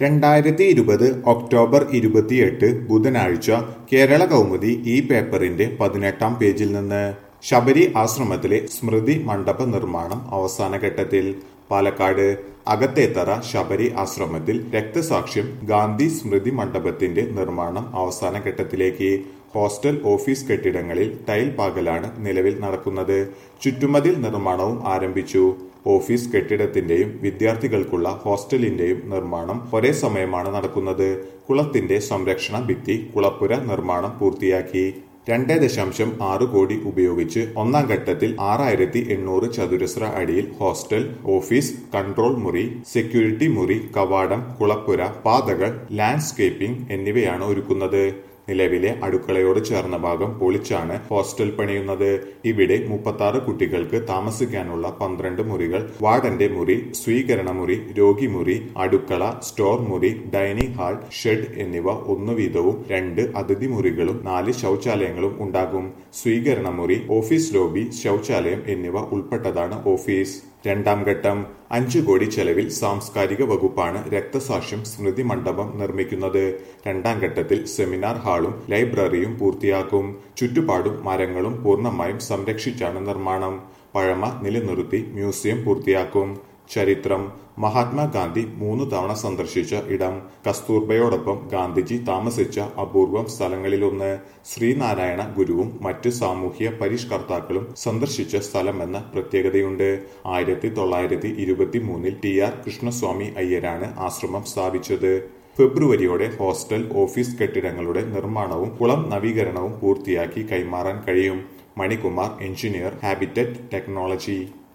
രണ്ടായിരത്തി ഇരുപത് ഒക്ടോബർ ഇരുപത്തിയെട്ട് ബുധനാഴ്ച കേരള കൗമുദി ഈ പേപ്പറിന്റെ പതിനെട്ടാം പേജിൽ നിന്ന് ശബരി ആശ്രമത്തിലെ സ്മൃതി മണ്ഡപ നിർമ്മാണം അവസാന ഘട്ടത്തിൽ പാലക്കാട് അകത്തേത്തറ ശബരി ആശ്രമത്തിൽ രക്തസാക്ഷ്യം ഗാന്ധി സ്മൃതി മണ്ഡപത്തിന്റെ നിർമ്മാണം അവസാന ഘട്ടത്തിലേക്ക് ഹോസ്റ്റൽ ഓഫീസ് കെട്ടിടങ്ങളിൽ ടൈൽ പാകലാണ് നിലവിൽ നടക്കുന്നത് ചുറ്റുമതിൽ നിർമ്മാണവും ആരംഭിച്ചു ഓഫീസ് കെട്ടിടത്തിന്റെയും വിദ്യാർത്ഥികൾക്കുള്ള ഹോസ്റ്റലിന്റെയും നിർമ്മാണം ഒരേ സമയമാണ് നടക്കുന്നത് കുളത്തിന്റെ സംരക്ഷണ ഭിത്തി കുളപ്പുര നിർമ്മാണം പൂർത്തിയാക്കി രണ്ട് ദശാംശം ആറ് കോടി ഉപയോഗിച്ച് ഒന്നാം ഘട്ടത്തിൽ ആറായിരത്തി എണ്ണൂറ് ചതുരശ്ര അടിയിൽ ഹോസ്റ്റൽ ഓഫീസ് കൺട്രോൾ മുറി സെക്യൂരിറ്റി മുറി കവാടം കുളപ്പുര പാതകൾ ലാൻഡ്സ്കേപ്പിംഗ് എന്നിവയാണ് ഒരുക്കുന്നത് നിലവിലെ അടുക്കളയോട് ചേർന്ന ഭാഗം പൊളിച്ചാണ് ഹോസ്റ്റൽ പണിയുന്നത് ഇവിടെ മുപ്പത്തി കുട്ടികൾക്ക് താമസിക്കാനുള്ള പന്ത്രണ്ട് മുറികൾ വാർഡന്റെ മുറി സ്വീകരണ മുറി രോഗിമുറി അടുക്കള സ്റ്റോർ മുറി ഡൈനിങ് ഹാൾ ഷെഡ് എന്നിവ ഒന്നു വീതവും രണ്ട് അതിഥി മുറികളും നാല് ശൗചാലയങ്ങളും ഉണ്ടാകും സ്വീകരണ മുറി ഓഫീസ് ലോബി ശൗചാലയം എന്നിവ ഉൾപ്പെട്ടതാണ് ഓഫീസ് രണ്ടാം ഘട്ടം അഞ്ചു കോടി ചെലവിൽ സാംസ്കാരിക വകുപ്പാണ് രക്തസാക്ഷ്യം സ്മൃതി മണ്ഡപം നിർമ്മിക്കുന്നത് രണ്ടാം ഘട്ടത്തിൽ സെമിനാർ ഹാളും ലൈബ്രറിയും പൂർത്തിയാക്കും ചുറ്റുപാടും മരങ്ങളും പൂർണ്ണമായും സംരക്ഷിച്ചാണ് നിർമ്മാണം പഴമ നിലനിർത്തി മ്യൂസിയം പൂർത്തിയാക്കും ചരിത്രം മഹാത്മാഗാന്ധി മൂന്ന് തവണ സന്ദർശിച്ച ഇടം കസ്തൂർബയോടൊപ്പം ഗാന്ധിജി താമസിച്ച അപൂർവം സ്ഥലങ്ങളിലൊന്ന് ശ്രീനാരായണ ഗുരുവും മറ്റ് സാമൂഹ്യ പരിഷ്കർത്താക്കളും സന്ദർശിച്ച സ്ഥലമെന്ന പ്രത്യേകതയുണ്ട് ആയിരത്തി തൊള്ളായിരത്തി ഇരുപത്തി മൂന്നിൽ ടി ആർ കൃഷ്ണസ്വാമി അയ്യരാണ് ആശ്രമം സ്ഥാപിച്ചത് ഫെബ്രുവരിയോടെ ഹോസ്റ്റൽ ഓഫീസ് കെട്ടിടങ്ങളുടെ നിർമ്മാണവും കുളം നവീകരണവും പൂർത്തിയാക്കി കൈമാറാൻ കഴിയും മണികുമാർ എഞ്ചിനീയർ ഹാബിറ്ററ്റ് ടെക്നോളജി